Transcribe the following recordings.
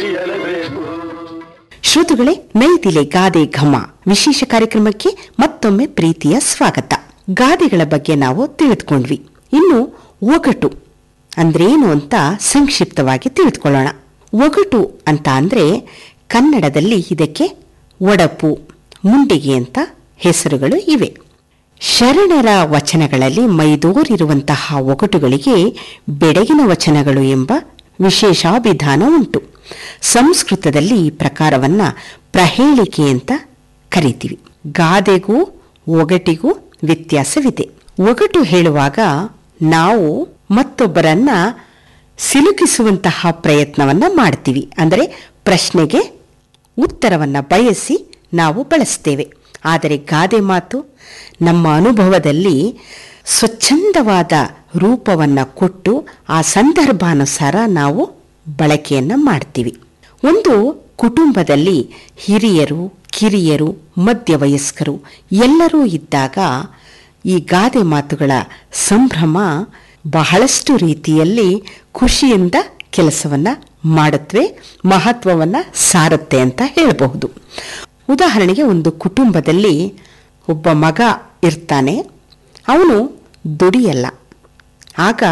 ಉಳಿಯಲೇಬೇಕು ಶ್ರೋತೃಗಳೇ ನೈದಿಲೆ ಗಾದೆ ಘಮ ವಿಶೇಷ ಕಾರ್ಯಕ್ರಮಕ್ಕೆ ಮತ್ತೊಮ್ಮೆ ಪ್ರೀತಿಯ ಸ್ವಾಗತ ಗಾದೆಗಳ ಬಗ್ಗೆ ನಾವು ತಿಳಿದುಕೊಂಡ್ವಿ ಇನ್ನು ಒಗಟು ಅಂದ್ರೇನು ಅಂತ ಸಂಕ್ಷಿಪ್ತವಾಗಿ ತಿಳಿದುಕೊಳ್ಳೋಣ ಒಗಟು ಅಂತ ಅಂದ್ರೆ ಕನ್ನಡದಲ್ಲಿ ಇದಕ್ಕೆ ಒಡಪು ಮುಂಡಿಗೆ ಅಂತ ಹೆಸರುಗಳು ಇವೆ ಶರಣರ ವಚನಗಳಲ್ಲಿ ಮೈದೋರಿರುವಂತಹ ಒಗಟುಗಳಿಗೆ ಬೆಡಗಿನ ವಚನಗಳು ಎಂಬ ವಿಶೇಷಾಭಿಧಾನ ಉಂಟು ಸಂಸ್ಕೃತದಲ್ಲಿ ಈ ಪ್ರಕಾರವನ್ನ ಪ್ರಹೇಳಿಕೆ ಅಂತ ಕರಿತೀವಿ ಗಾದೆಗೂ ಒಗಟಿಗೂ ವ್ಯತ್ಯಾಸವಿದೆ ಒಗಟು ಹೇಳುವಾಗ ನಾವು ಮತ್ತೊಬ್ಬರನ್ನ ಸಿಲುಕಿಸುವಂತಹ ಪ್ರಯತ್ನವನ್ನ ಮಾಡ್ತೀವಿ ಅಂದರೆ ಪ್ರಶ್ನೆಗೆ ಉತ್ತರವನ್ನ ಬಯಸಿ ನಾವು ಬಳಸ್ತೇವೆ ಆದರೆ ಗಾದೆ ಮಾತು ನಮ್ಮ ಅನುಭವದಲ್ಲಿ ಸ್ವಚ್ಛಂದವಾದ ರೂಪವನ್ನ ಕೊಟ್ಟು ಆ ಸಂದರ್ಭಾನುಸಾರ ನಾವು ಬಳಕೆಯನ್ನ ಮಾಡ್ತೀವಿ ಒಂದು ಕುಟುಂಬದಲ್ಲಿ ಹಿರಿಯರು ಕಿರಿಯರು ಮಧ್ಯವಯಸ್ಕರು ಎಲ್ಲರೂ ಇದ್ದಾಗ ಈ ಗಾದೆ ಮಾತುಗಳ ಸಂಭ್ರಮ ಬಹಳಷ್ಟು ರೀತಿಯಲ್ಲಿ ಖುಷಿಯಿಂದ ಕೆಲಸವನ್ನ ಮಾಡುತ್ತವೆ ಮಹತ್ವವನ್ನ ಸಾರುತ್ತೆ ಅಂತ ಹೇಳಬಹುದು ಉದಾಹರಣೆಗೆ ಒಂದು ಕುಟುಂಬದಲ್ಲಿ ಒಬ್ಬ ಮಗ ಇರ್ತಾನೆ ಅವನು ದುಡಿಯಲ್ಲ ಆಗ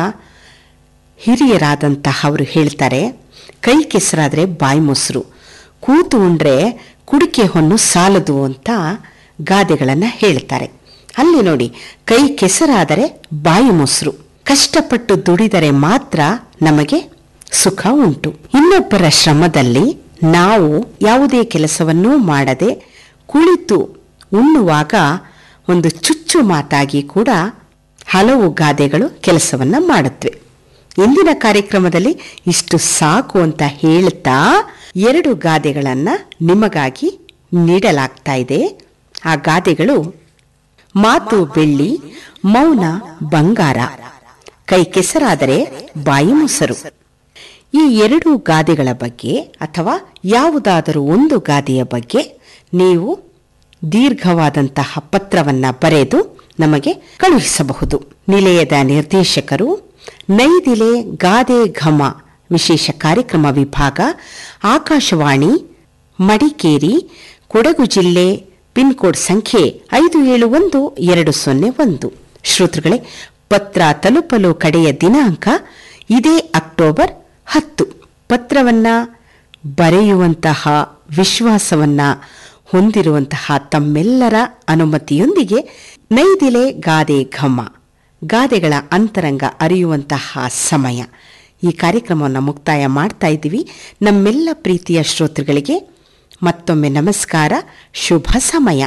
ಹಿರಿಯರಾದಂತಹ ಅವರು ಹೇಳ್ತಾರೆ ಕೈ ಕೆಸರಾದ್ರೆ ಬಾಯಿ ಮೊಸರು ಕೂತು ಉಂಡ್ರೆ ಕುಡಿಕೆ ಹೊನ್ನು ಸಾಲದು ಅಂತ ಗಾದೆಗಳನ್ನು ಹೇಳ್ತಾರೆ ಅಲ್ಲಿ ನೋಡಿ ಕೈ ಕೆಸರಾದರೆ ಬಾಯಿ ಮೊಸರು ಕಷ್ಟಪಟ್ಟು ದುಡಿದರೆ ಮಾತ್ರ ನಮಗೆ ಸುಖ ಉಂಟು ಇನ್ನೊಬ್ಬರ ಶ್ರಮದಲ್ಲಿ ನಾವು ಯಾವುದೇ ಕೆಲಸವನ್ನೂ ಮಾಡದೆ ಕುಳಿತು ಉಣ್ಣುವಾಗ ಒಂದು ಚುಚ್ಚು ಮಾತಾಗಿ ಕೂಡ ಹಲವು ಗಾದೆಗಳು ಕೆಲಸವನ್ನ ಮಾಡುತ್ತವೆ ಇಂದಿನ ಕಾರ್ಯಕ್ರಮದಲ್ಲಿ ಇಷ್ಟು ಸಾಕು ಅಂತ ಹೇಳ್ತಾ ಎರಡು ಗಾದೆಗಳನ್ನ ನಿಮಗಾಗಿ ನೀಡಲಾಗ್ತಾ ಇದೆ ಆ ಗಾದೆಗಳು ಮಾತು ಬೆಳ್ಳಿ ಮೌನ ಬಂಗಾರ ಕೈ ಕೆಸರಾದರೆ ಬಾಯಿ ಮೊಸರು ಈ ಎರಡು ಗಾದೆಗಳ ಬಗ್ಗೆ ಅಥವಾ ಯಾವುದಾದರೂ ಒಂದು ಗಾದೆಯ ಬಗ್ಗೆ ನೀವು ದೀರ್ಘವಾದಂತಹ ಪತ್ರವನ್ನ ಬರೆದು ನಮಗೆ ಕಳುಹಿಸಬಹುದು ನಿಲಯದ ನಿರ್ದೇಶಕರು ನೈದಿಲೆ ಗಾದೆ ಘಮ ವಿಶೇಷ ಕಾರ್ಯಕ್ರಮ ವಿಭಾಗ ಆಕಾಶವಾಣಿ ಮಡಿಕೇರಿ ಕೊಡಗು ಜಿಲ್ಲೆ ಪಿನ್ಕೋಡ್ ಸಂಖ್ಯೆ ಐದು ಏಳು ಒಂದು ಎರಡು ಸೊನ್ನೆ ಒಂದು ಶ್ರೋತೃಗಳೇ ಪತ್ರ ತಲುಪಲು ಕಡೆಯ ದಿನಾಂಕ ಇದೇ ಅಕ್ಟೋಬರ್ ಹತ್ತು ಪತ್ರವನ್ನ ಬರೆಯುವಂತಹ ವಿಶ್ವಾಸವನ್ನ ಹೊಂದಿರುವಂತಹ ತಮ್ಮೆಲ್ಲರ ಅನುಮತಿಯೊಂದಿಗೆ ನೈದಿಲೆ ಗಾದೆ ಘಮ ಗಾದೆಗಳ ಅಂತರಂಗ ಅರಿಯುವಂತಹ ಸಮಯ ಈ ಕಾರ್ಯಕ್ರಮವನ್ನು ಮುಕ್ತಾಯ ಮಾಡ್ತಾ ಇದ್ದೀವಿ ನಮ್ಮೆಲ್ಲ ಪ್ರೀತಿಯ ಶ್ರೋತೃಗಳಿಗೆ ಮತ್ತೊಮ್ಮೆ ನಮಸ್ಕಾರ ಶುಭ ಸಮಯ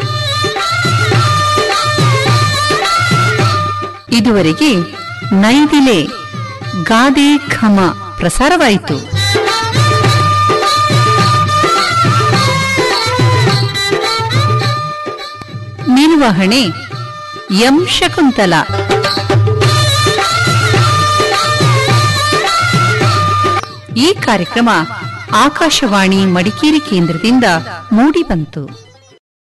ಇದುವರೆಗೆ ನೈದಿಲೆ ಗಾದೆ ಘಮ ಪ್ರಸಾರವಾಯಿತು ನಿರ್ವಹಣೆ ಎಂ ಶಕುಂತಲ ಈ ಕಾರ್ಯಕ್ರಮ ಆಕಾಶವಾಣಿ ಮಡಿಕೇರಿ ಕೇಂದ್ರದಿಂದ ಮೂಡಿಬಂತು